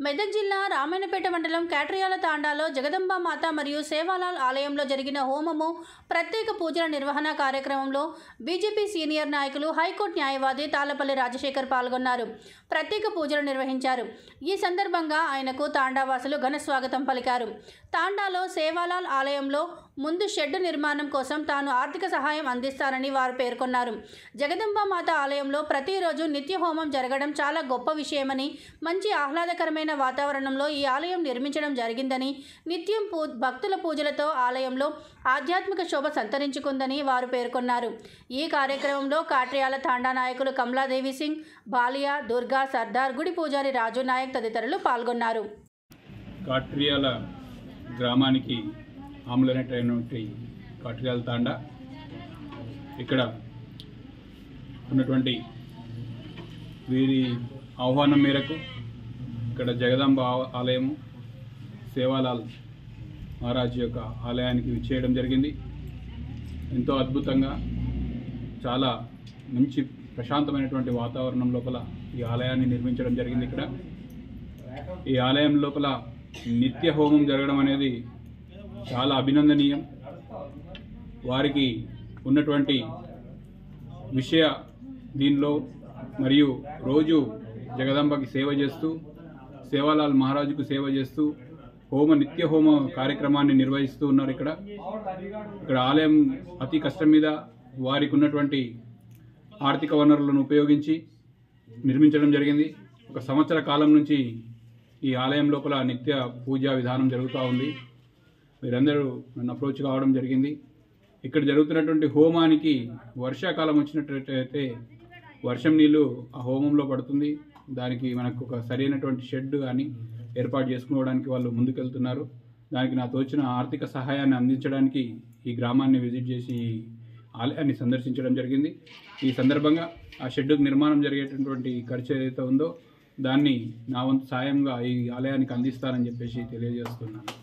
మెదక్ జిల్లా రామాయణపేట మండలం కాట్రియాల తాండాలో జగదంబ మాత మరియు సేవాలాల్ ఆలయంలో జరిగిన హోమము ప్రత్యేక పూజల నిర్వహణ కార్యక్రమంలో బీజేపీ సీనియర్ నాయకులు హైకోర్టు న్యాయవాది తాళ్లపల్లి రాజశేఖర్ పాల్గొన్నారు ప్రత్యేక పూజలు నిర్వహించారు ఈ సందర్భంగా ఆయనకు తాండావాసులు ఘన స్వాగతం పలికారు తాండాలో సేవాలాల్ ఆలయంలో ముందు షెడ్డు నిర్మాణం కోసం తాను ఆర్థిక సహాయం అందిస్తానని వారు పేర్కొన్నారు జగదంబ మాత ఆలయంలో ప్రతిరోజు నిత్య హోమం జరగడం చాలా గొప్ప విషయమని మంచి ఆహ్లాదకరమైన వాతావరణంలో ఈ ఆలయం నిర్మించడం జరిగిందని నిత్యం పూ భక్తుల పూజలతో ఆలయంలో ఆధ్యాత్మిక శోభ సంతరించుకుందని వారు పేర్కొన్నారు ఈ కార్యక్రమంలో కాట్రియాల తాండా నాయకులు కమలాదేవి సింగ్ బాలియా దుర్గా సర్దార్ గుడి పూజారి రాజు నాయక్ తదితరులు పాల్గొన్నారు కాట్రియాల గ్రామానికి ఆమ్లనెట్ అయినటువంటి కాట్రియాల తాండా ఇక్కడ ఉన్నటువంటి వీరి ఆహ్వానం మేరకు ఇక్కడ జగదాంబ ఆ- ఆలయము సేవాలాల్ మహారాజ్ యొక్క ఆలయానికి విచ్చేయడం జరిగింది ఎంతో అద్భుతంగా చాలా మంచి ప్రశాంతమైనటువంటి వాతావరణం లోపల ఈ ఆలయాన్ని నిర్మించడం జరిగింది ఇక్కడ ఈ ఆలయం లోపల నిత్య హోమం జరగడం అనేది చాలా అభినందనీయం వారికి ఉన్నటువంటి విషయ దీనిలో మరియు రోజు జగదంబకి సేవ చేస్తూ సేవాలాల్ మహారాజుకు సేవ చేస్తూ హోమ నిత్య హోమ కార్యక్రమాన్ని నిర్వహిస్తూ ఉన్నారు ఇక్కడ ఇక్కడ ఆలయం అతి కష్టం మీద వారికి ఉన్నటువంటి ఆర్థిక వనరులను ఉపయోగించి నిర్మించడం జరిగింది ఒక సంవత్సర కాలం నుంచి ఈ ఆలయం లోపల నిత్య పూజా విధానం జరుగుతూ ఉంది మీరందరూ నన్ను అప్రోచ్ కావడం జరిగింది ఇక్కడ జరుగుతున్నటువంటి హోమానికి వర్షాకాలం వచ్చినట్లయితే వర్షం నీళ్లు ఆ హోమంలో పడుతుంది దానికి మనకు ఒక సరైనటువంటి షెడ్ కానీ ఏర్పాటు చేసుకోవడానికి వాళ్ళు ముందుకెళ్తున్నారు దానికి నా తోచిన ఆర్థిక సహాయాన్ని అందించడానికి ఈ గ్రామాన్ని విజిట్ చేసి ఈ ఆలయాన్ని సందర్శించడం జరిగింది ఈ సందర్భంగా ఆ షెడ్ నిర్మాణం జరిగేటటువంటి ఖర్చు ఏదైతే ఉందో దాన్ని నా వంతు సాయంగా ఈ ఆలయానికి అందిస్తానని చెప్పేసి తెలియజేస్తున్నాను